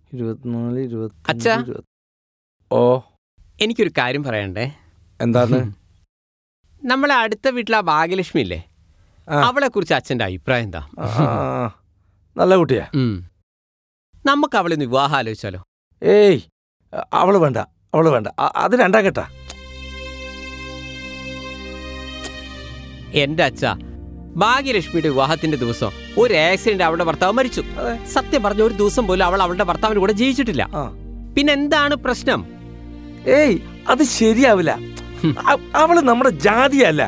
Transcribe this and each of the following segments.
ഇരുപത്തിനാല് അച്ഛാ. ഇരുപത്തി ഇരുപത്തി ഓ എനിക്കൊരു കാര്യം പറയണ്ടേ എന്താണ് നമ്മളെ അടുത്ത വീട്ടിലെ ആ ഭാഗ്യലക്ഷ്മി ഇല്ലേ ആ. അവളെ കുറിച്ച് അച്ഛന്റെ അഭിപ്രായം എന്താ ആ, ആ, ആ. നല്ല കുട്ടിയാ ഉം. നമുക്ക് അവളെ ഒന്ന് വിവാഹം ആലോചിച്ചാലോ ഏയ് അവള് വേണ്ട അവള് വേണ്ട അ- അത് രണ്ടാക്കട്ടാ എന്റെ അച്ഛ ഭാഗ്യലക്ഷ്മിയുടെ വിവാഹത്തിന്റെ ദിവസം ഒരു ആക്സിഡന്റ് അവളുടെ ഭർത്താവ് മരിച്ചു അതെ. സത്യം പറഞ്ഞ ഒരു ദിവസം പോലും അവൾ അവളുടെ ഭർത്താവിന് കൂടെ ജീവിച്ചിട്ടില്ല ആ. പിന്നെ എന്താണ് പ്രശ്നം ഏയ് അത് ശരിയാവില്ല അ- അവള് നമ്മുടെ ജാതിയല്ല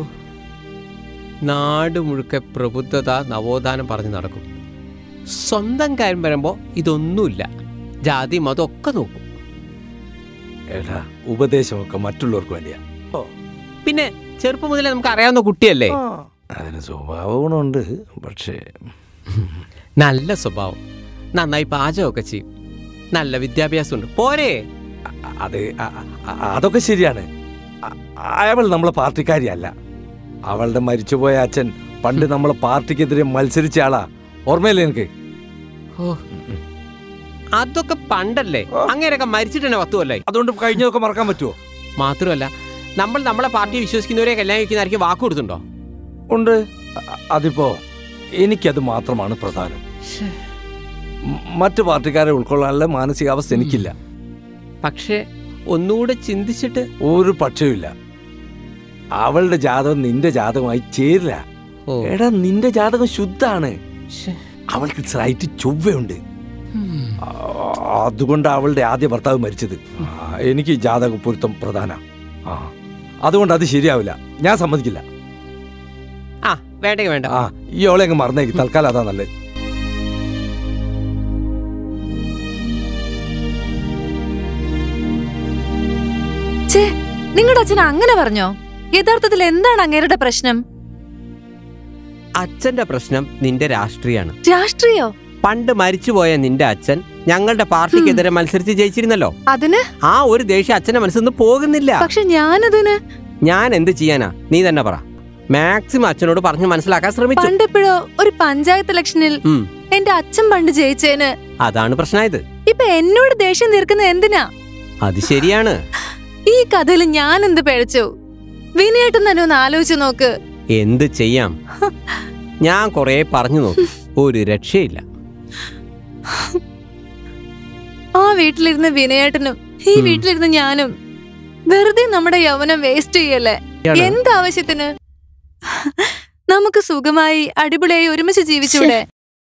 നാട് മുഴുക്കെ പ്രബുദ്ധത നവോത്ഥാനം പറഞ്ഞു നടക്കും സ്വന്തം കാര്യം വരുമ്പോ ഇതൊന്നുമില്ല ജാതി മതം ഒക്കെ നോക്കും എടാ ഉപദേശമൊക്കെ മറ്റുള്ളവർക്ക് വേണ്ടിയാ പിന്നെ ചെറുപ്പം മുതലേ നമുക്ക് അറിയാവുന്ന കുട്ടിയല്ലേ അതിന് സ്വഭാവ ഗുണമുണ്ട് പക്ഷേ നല്ല സ്വഭാവം നന്നായി പാചകമൊക്കെ ചെയ്യും നല്ല വിദ്യാഭ്യാസമുണ്ട് പോരെ അ- അത് അ- അ- അതൊക്കെ ശരിയാണ് അ- അവൾ നമ്മളെ പാർട്ടിക്കാരിയല്ല അവളുടെ മരിച്ചുപോയ അച്ഛൻ പണ്ട് നമ്മളെ പാർട്ടിക്കെതിരെ മത്സരിച്ച ആളാ ഓർമ്മയില്ലേ എനിക്ക് ഓ അതൊക്കെ പണ്ടല്ലേ ഓ. അങ്ങനെയൊക്കെ മരിച്ചിട്ട് തന്നെ പത്തു കൊല്ലായി അതുകൊണ്ട് കഴിഞ്ഞതൊക്കെ മറക്കാൻ പറ്റുമോ മാത്രമല്ല നമ്മൾ നമ്മളെ പാർട്ടിയെ വിശ്വസിക്കുന്നവരെ കല്യാണം കഴിക്കുന്നതായിരിക്കും വാക്ക് കൊടുത്തുണ്ടോ ഉണ്ട് അ- അതിപ്പോ എനിക്കത് മാത്രമാണ് പ്രധാനം മ- മറ്റു പാർട്ടിക്കാരെ ഉൾക്കൊള്ളാനുള്ള മാനസികാവസ്ഥ എനിക്കില്ല പക്ഷേ ഒന്നുകൂടെ ചിന്തിച്ചിട്ട് ഒരു പക്ഷവുമില്ല അവളുടെ ജാതകം നിന്റെ ജാതകമായി ചേരില്ല ഓ എടാ നിന്റെ ജാതകം ശുദ്ധാണ് ശ്ശെ. അവൾക്ക് സ്ലൈറ്റ് ചൊവ്വയുണ്ട് ഉം. ആ, അതുകൊണ്ട് അവളുടെ ആദ്യ ഭർത്താവ് മരിച്ചത് ആ, എനിക്ക് ജാതക പൊരുത്തം പ്രധാന ആ അതുകൊണ്ട് അത് ശരിയാവില്ല ഞാൻ സമ്മതിക്കില്ല ആ വേണ്ടെങ്കിൽ വേണ്ട ആ ഈ ഓളെ അങ്ങ് മറന്നേക്ക് തൽക്കാലം അതാ നല്ലത് ഛേ നിങ്ങളുടെ അച്ഛൻ അങ്ങനെ പറഞ്ഞോ യഥാർത്ഥത്തിൽ എന്താണ് അങ്ങേരുടെ പ്രശ്നം അച്ഛന്റെ പ്രശ്നം നിന്റെ രാഷ്ട്രീയാണ് രാഷ്ട്രീയോ പണ്ട് മരിച്ചുപോയ നിന്റെ അച്ഛൻ ഞങ്ങളുടെ പാർട്ടിക്കെതിരെ മത്സരിച്ച് ജയിച്ചിരുന്നല്ലോ അതിന് ആ ഒരു ദേഷ്യം അച്ഛന്റെ മനസ്സിൽ നിന്ന് പോകുന്നില്ല പക്ഷെ ഞാനതിന് ഞാൻ എന്ത് ചെയ്യാനാ നീ തന്നെ പറ മാക്സിമം അച്ഛനോട് പറഞ്ഞു മനസ്സിലാക്കാൻ ശ്രമിച്ചു പണ്ടെപ്പോഴോ ഒരു പഞ്ചായത്ത് ഇലക്ഷനിൽ ഉം. എന്റെ അച്ഛൻ പണ്ട് ജയിച്ചേന് അതാണ് പ്രശ്നമായത് ഇപ്പൊ എന്നോട് ദേഷ്യം തീർക്കുന്നത് എന്തിനാ അത് ശരിയാണ് ഈ കഥയിൽ ഞാൻ എന്ത് പിഴച്ചു വിനയേട്ടൻ തന്നെ ഒന്ന് ആലോചിച്ചു നോക്ക് എന്ത് ചെയ്യാം ഞാൻ കൊറേ പറഞ്ഞു നോക്കി ഒരു രക്ഷയില്ല ആ വീട്ടിലിരുന്ന് വിനയേട്ടനും ഈ ഉം. വീട്ടിലിരുന്ന് ഞാനും വെറുതെ നമ്മുടെ യൗവനം വേസ്റ്റ് ചെയ്യല്ലേ എന്താവശ്യത്തിന് നമുക്ക് സുഖമായി അടിപൊളിയായി ഒരുമിച്ച് ജീവിച്ചൂടെ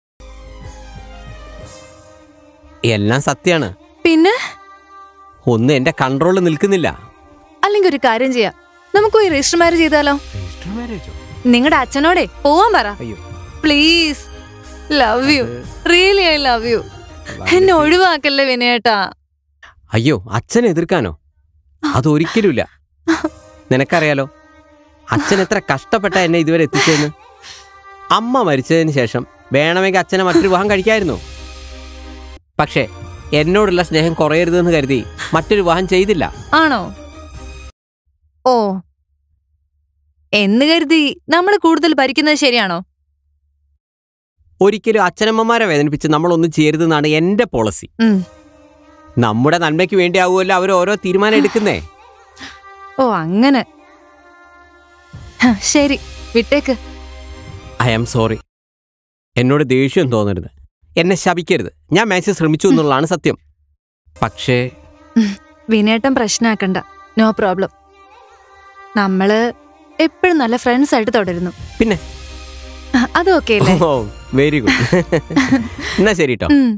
എല്ലാം സത്യാണ് പിന്നെ ഒന്നും എന്റെ കൺട്രോളിൽ നിൽക്കുന്നില്ല അല്ലെങ്കിൽ ഒരു കാര്യം ചെയ്യാം നമുക്ക് പോയി രജിസ്റ്റർ മാരേജ് ചെയ്താലോ നിങ്ങളുടെ അച്ഛനോടെ പോവാൻ പറ അയ്യോ. Please love you really I love you എന്നെ ഒഴിവാക്കല്ലേ വിനയേട്ടാ അയ്യോ അച്ഛനെ എതിർക്കാനോ അതൊരിക്കലുമില്ല നിനക്കറിയാലോ അച്ഛൻ എത്ര കഷ്ടപ്പെട്ട എന്നെ ഇതുവരെ എത്തിച്ചതെന്ന് അമ്മ മരിച്ചതിന് ശേഷം വേണമെങ്കിൽ അച്ഛനെ മറ്റൊരു വിവാഹം കഴിക്കായിരുന്നു പക്ഷേ എന്നോടുള്ള സ്നേഹം കുറയരുതെന്ന് കരുതി മറ്റൊരു വിവാഹം ചെയ്തില്ല ആണോ ഓ എന്ന് കരുതി നമ്മൾ കൂടുതൽ ഭരിക്കുന്നത് ശരിയാണോ ഒരിക്കലും അച്ഛനമ്മമാരെ വേദനിപ്പിച്ച് നമ്മളൊന്നും ചെയ്യരുതെന്നാണ് എന്റെ പോളിസി ഉം. നമ്മുടെ നന്മയ്ക്ക് വേണ്ടിയാവുമല്ലോ അവർ ഓരോ തീരുമാനം എടുക്കുന്നേ ഓ അങ്ങനെ ഹ, ശരി വിട്ടേക്ക് ഐ ആം സോറി എന്നോട് ദേഷ്യം തോന്നരുത് എന്നെ ശപിക്കരുത് ഞാൻ മാക്സിമം ശ്രമിച്ചു എന്നുള്ളതാണ് സത്യം പക്ഷേ വിനേട്ടം പ്രശ്നമാക്കണ്ട നോ പ്രോബ്ലം നമ്മള് എപ്പോഴും നല്ല ഫ്രണ്ട്സ് ആയിട്ട് തുടരുന്നു പിന്നെ അ- അതും ഓക്കെ അല്ലേ ഓ വെരി ഗുഡ് എന്നാ ശരി കേട്ടോ ഉം.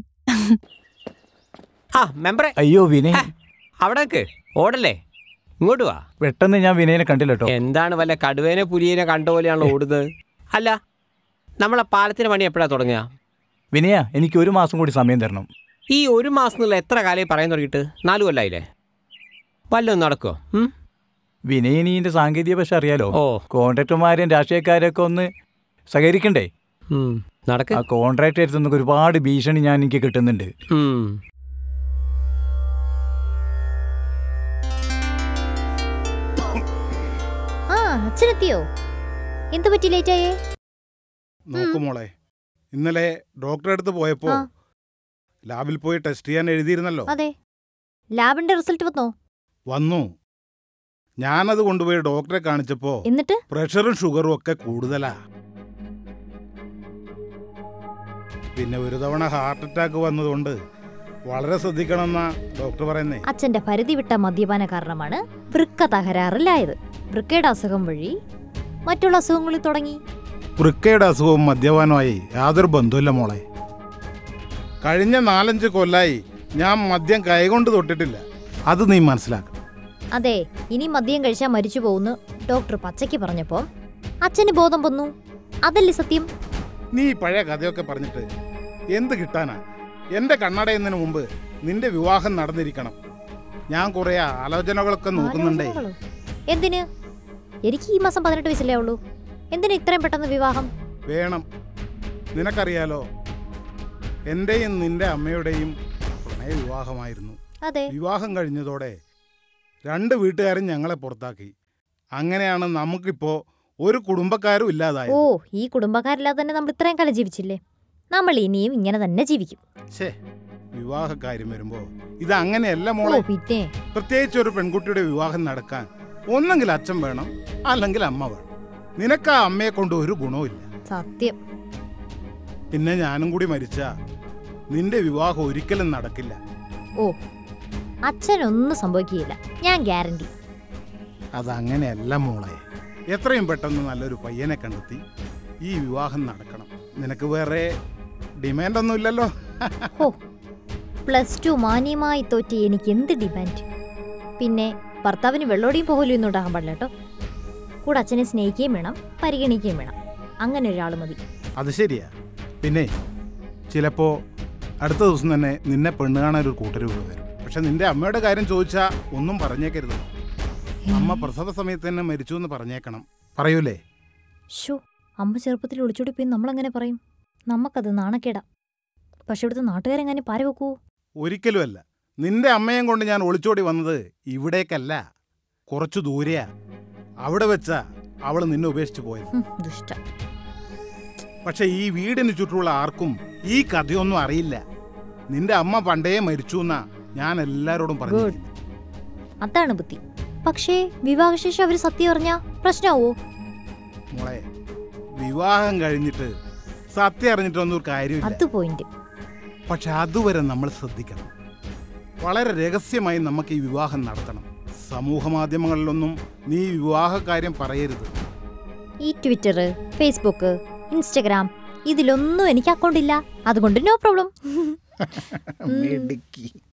ആ മെമ്പറെ അയ്യോ വിനയ് ഹ, അവിടെ നിക്ക്. ഓടല്ലേ ഇങ്ങോട്ട് വാ പെട്ടെന്ന് ഞാൻ വിനയനെ കണ്ടില്ല കേട്ടോ എന്താണ് വല്ല കടുവേനെ പുലിയേനെ കണ്ട പോലെയാണല്ലോ ഓടുന്നത് അല്ല നമ്മളെ പാലത്തിന്റെ പണി എപ്പോഴാ തുടങ്ങുക വിനയ എനിക്ക് ഒരു മാസം കൂടി സമയം തരണം ഈ ഒരു മാസം എന്നുള്ള എത്ര കാലമായി പറയാൻ തുടങ്ങിയിട്ട് നാലു കൊല്ലായില്ലേ വല്ലതും നടക്കുമോ ഉം? വിനയന് ഇതിന്റെ സാങ്കേതിക പക്ഷെ അറിയാലോ ഓ കോൺട്രാക്ടർമാരും രാഷ്ട്രീയക്കാരൊക്കെ ഒന്ന് സഹകരിക്കണ്ടേ ഉം. നടക്ക് ആ കോൺട്രാക്ട് എടുത്തുനിന്ന് ഒരുപാട് ഭീഷണി ഞാൻ എനിക്ക് കിട്ടുന്നുണ്ട് ഉം. ആ അച്ഛനെത്തിയോ എന്ത് പറ്റി ലേറ്റ് ആയേ നോക്കു മോളെ ഇന്നലെ ഡോക്ടറെ അടുത്ത് പോയപ്പോ ആ. ലാബിൽ പോയി ടെസ്റ്റ് ചെയ്യാൻ എഴുതിയിരുന്നല്ലോ അതെ ലാബിന്റെ റിസൾട്ട് വന്നോ വന്നു ഞാനത് കൊണ്ടുപോയി ഡോക്ടറെ കാണിച്ചപ്പോ എന്നിട്ട് പ്രഷറും ഷുഗറും ഒക്കെ കൂടുതലാ പിന്നെ ഒരു തവണ ഹാർട്ട് അറ്റാക്ക് വന്നതുകൊണ്ട് വളരെ ശ്രദ്ധിക്കണമെന്നാ ഡോക്ടർ പറയുന്നേ അച്ഛന്റെ പരിധി വിട്ട മദ്യപാന കാരണമാണ് വൃക്ക തകരാറിലായത് വൃക്കയുടെ അസുഖം വഴി മറ്റുള്ള അസുഖങ്ങളിൽ തുടങ്ങി വൃക്കയുടെ അസുഖവും മദ്യപാനമായി യാതൊരു ബന്ധമില്ല മോളെ കഴിഞ്ഞ നാലഞ്ച് കൊല്ലായി ഞാൻ മദ്യം കൈകൊണ്ട് തൊട്ടിട്ടില്ല അത് നീ മനസ്സിലാക്കണം അതെ ഇനി മദ്യം കഴിച്ചാൽ മരിച്ചു പോകുന്നു ഡോക്ടർ പച്ചയ്ക്ക് പറഞ്ഞപ്പോ അച്ഛന് ബോധം വന്നു അതല്ലേ സത്യം നീ ഈ പഴയ കഥയൊക്കെ പറഞ്ഞിട്ട് എന്ത് കിട്ടാനാ എന്റെ കണ്ണടയുന്നതിന് മുമ്പ് നിന്റെ വിവാഹം നടന്നിരിക്കണം ഞാൻ കുറെ ആലോചനകളൊക്കെ നോക്കുന്നുണ്ടേ ആലോചനകളോ? എന്തിന് എനിക്ക് ഈ മാസം പതിനെട്ട് വയസ്സല്ലേ ഉള്ളൂ എന്തിന് ഇത്രയും പെട്ടെന്ന് വിവാഹം വേണം നിനക്കറിയാലോ എന്റെയും നിന്റെ അമ്മയുടെയും പ്രണയ വിവാഹമായിരുന്നു അതെ വിവാഹം കഴിഞ്ഞതോടെ രണ്ട് വീട്ടുകാരും ഞങ്ങളെ പുറത്താക്കി അങ്ങനെയാണ് നമുക്കിപ്പോ ഒരു കുടുംബക്കാരും ഓ ഇല്ലാതായത് ഈ കുടുംബക്കാരില്ലാതെ തന്നെ നമ്മൾ ഇത്രയും കാലം ജീവിച്ചില്ലേ നമ്മൾ ഇനിയും ഇങ്ങനെ തന്നെ ജീവിക്കും ഛേ വിവാഹക്കാര്യം വരുമ്പോ ഇത് അങ്ങനെയല്ല ഓ മോളെ പിന്നെ പ്രത്യേകിച്ച് ഒരു പെൺകുട്ടിയുടെ വിവാഹം നടക്കാൻ ഒന്നെങ്കിൽ അച്ഛൻ വേണം അല്ലെങ്കിൽ അമ്മ വേണം നിനക്ക് ആ അമ്മയെ കൊണ്ട് ഒരു ഗുണവുമില്ല സത്യം പിന്നെ ഞാനും കൂടി മരിച്ച നിന്റെ വിവാഹം ഒരിക്കലും നടക്കില്ല ഓ അച്ഛനൊന്നും സംഭവിക്കുകയില്ല ഞാൻ ഗ്യാരണ്ടി അതങ്ങനെയല്ല മോളെ എത്രയും പെട്ടെന്ന് നല്ലൊരു പയ്യനെ കണ്ടെത്തി ഈ വിവാഹം നടക്കണം നിനക്ക് വേറെ ഡിമാൻഡ് ഒന്നും ഇല്ലല്ലോ ഓ പ്ലസ് ടു മാന്യമായി തോറ്റി എനിക്ക് എന്ത് ഡിമാൻഡ് പിന്നെ ഭർത്താവിന് വെള്ളോടിയും പോകലും ഒന്നും ഉണ്ടാകാൻ പാടില്ല കേട്ടോ കൂടെ അച്ഛനെ സ്നേഹിക്കുകയും വേണം പരിഗണിക്കുകയും വേണം അങ്ങനെ ഒരാൾ മതി അത് ശരിയാ പിന്നെ ചിലപ്പോ അടുത്ത ദിവസം തന്നെ നിന്നെ പെണ്ണ് കാണാൻ ഒരു കൂട്ടര് കൂടെ വരും പക്ഷെ നിന്റെ അമ്മയുടെ കാര്യം ചോദിച്ചാ ഒന്നും പറഞ്ഞേക്കരുത് അമ്മ പ്രസവ സമയത്ത് തന്നെ മരിച്ചു എന്ന് പറഞ്ഞേക്കണം പറയൂലേ ഷോ അമ്മ ചെറുപ്പത്തിൽ ഒളിച്ചോടി പോയി നമ്മളങ്ങനെ പറയും നമുക്കത് നാണക്കേടാ പക്ഷെ ഇവിടുത്തെ നാട്ടുകാരെങ്ങനെ പാര വെക്കൂ ഒരിക്കലുമല്ല നിന്റെ അമ്മയും കൊണ്ട് ഞാൻ ഒളിച്ചോടി വന്നത് ഇവിടേക്കല്ല കുറച്ചു ദൂരെയാ അവിടെ വെച്ചാ അവള് നിന്നെ ഉപേക്ഷിച്ചു പോയത് ഹും, ദുഷ്ട പക്ഷെ ഈ വീടിന് ചുറ്റുമുള്ള ആർക്കും ഈ കഥയൊന്നും അറിയില്ല നിന്റെ അമ്മ പണ്ടേ മരിച്ചു എന്നാ ഞാൻ എല്ലാരോടും പറഞ്ഞു അതാണ് ബുദ്ധി പക്ഷേ വിവാഹശേഷം അവര് സത്യം അറിഞ്ഞാ പ്രശ്നമാവോ മോളെ വിവാഹം കഴിഞ്ഞിട്ട് സത്യം അറിഞ്ഞിട്ടൊന്നും ഒരു കാര്യമില്ല അത് പോയിന്റ് പക്ഷെ അതുവരെ നമ്മൾ ശ്രദ്ധിക്കണം വളരെ രഹസ്യമായി നമുക്ക് ഈ വിവാഹം നടത്തണം സമൂഹ മാധ്യമങ്ങളിലൊന്നും നീ ഈ വിവാഹ കാര്യം പറയരുത് ഈ ട്വിറ്റർ ഫേസ്ബുക്ക് ഇൻസ്റ്റഗ്രാം ഇതിലൊന്നും എനിക്ക് അക്കൗണ്ട് ഇല്ല അതുകൊണ്ട് നോ പ്രോബ്ലം മിടുക്കി